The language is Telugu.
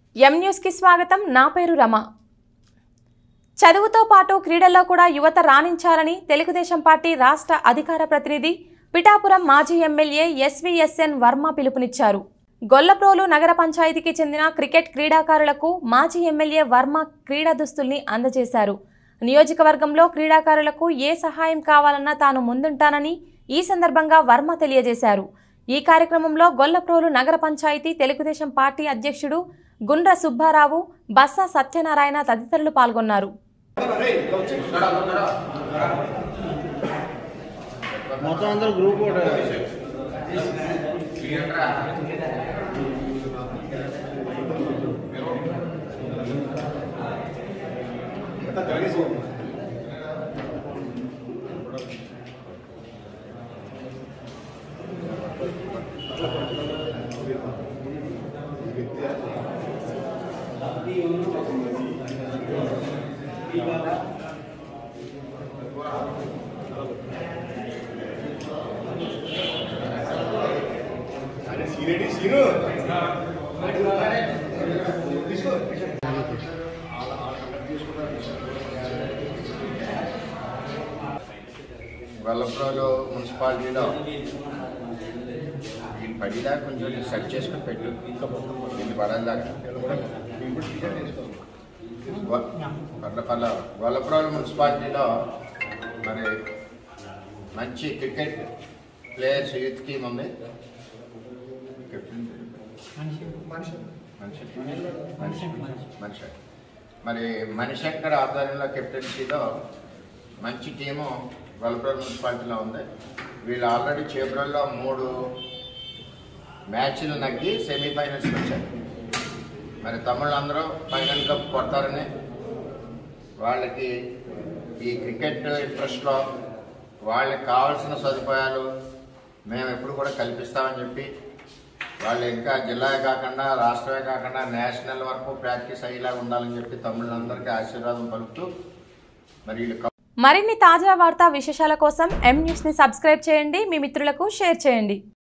ఎం న్యూస్కి స్వాగతం నా పేరు రమ చదువుతో పాటు క్రీడల్లో కూడా యువత రాణించాలని తెలుగుదేశం పార్టీ రాష్ట్ర అధికార ప్రతినిధి పిఠాపురం మాజీ ఎమ్మెల్యే ఎస్వీఎస్ఎన్ వర్మ పిలుపునిచ్చారు గొల్లప్రోలు నగర పంచాయతీకి చెందిన క్రికెట్ క్రీడాకారులకు మాజీ ఎమ్మెల్యే వర్మ క్రీడా దుస్తుల్ని అందజేశారు నియోజకవర్గంలో క్రీడాకారులకు ఏ సహాయం కావాలన్నా తాను ముందుంటానని ఈ సందర్భంగా వర్మ తెలియజేశారు ఈ కార్యక్రమంలో గొల్లప్రోలు నగర పంచాయతీ తెలుగుదేశం పార్టీ అధ్యక్షుడు గుండ్ర సుబ్బారావు బస్సా సత్యనారాయణ తదితరులు పాల్గొన్నారు మొత్తం అందరూ గ్రూప్ కూడా సీనియర్ సీను గొల్లప్రోలు మున్సిపాలిటీలో ఈ పడిదా కొంచెం సెట్ చేసుకుని పెట్టు దీన్ని పడేదాకా పర్లపల్ల గొల్లప్రోలు మున్సిపాలిటీలో మరి మంచి క్రికెట్ ప్లేయర్స్ యూత్ టీమ్ ఉంది మనిషి మనిషి మనిషి మరి మణిశంకర్ ఆధ్వర్యంలో కెప్టెన్సీలో మంచి టీము గొల్లపురం మున్సిపాలిటీలో ఉంది వీళ్ళు ఆల్రెడీ చేబ్రల్లో మూడు మ్యాచ్లు నగ్గి సెమీఫైనల్స్కి వచ్చారు మరి తమిళందరూ ఫైనల్ కప్ కొడతారని వాళ్ళకి ఈ క్రికెట్ ఇంట్రెస్ట్లో వాళ్ళకి కావాల్సిన సదుపాయాలు మేము ఎప్పుడు కూడా కల్పిస్తామని చెప్పి వాళ్ళు ఇంకా జిల్లా కాకుండా రాష్ట్రమే కాకుండా నేషనల్ వరకు ప్రాక్టీస్ అయ్యేలా ఉండాలని చెప్పి తమిళందరికీ ఆశీర్వాదం పలుకుతూ మరి వీళ్ళు కప్ మరిన్ని తాజా వార్తా విశేషాల కోసం ఎం న్యూస్ని సబ్స్క్రైబ్ చేయండి మీ మిత్రులకు షేర్ చేయండి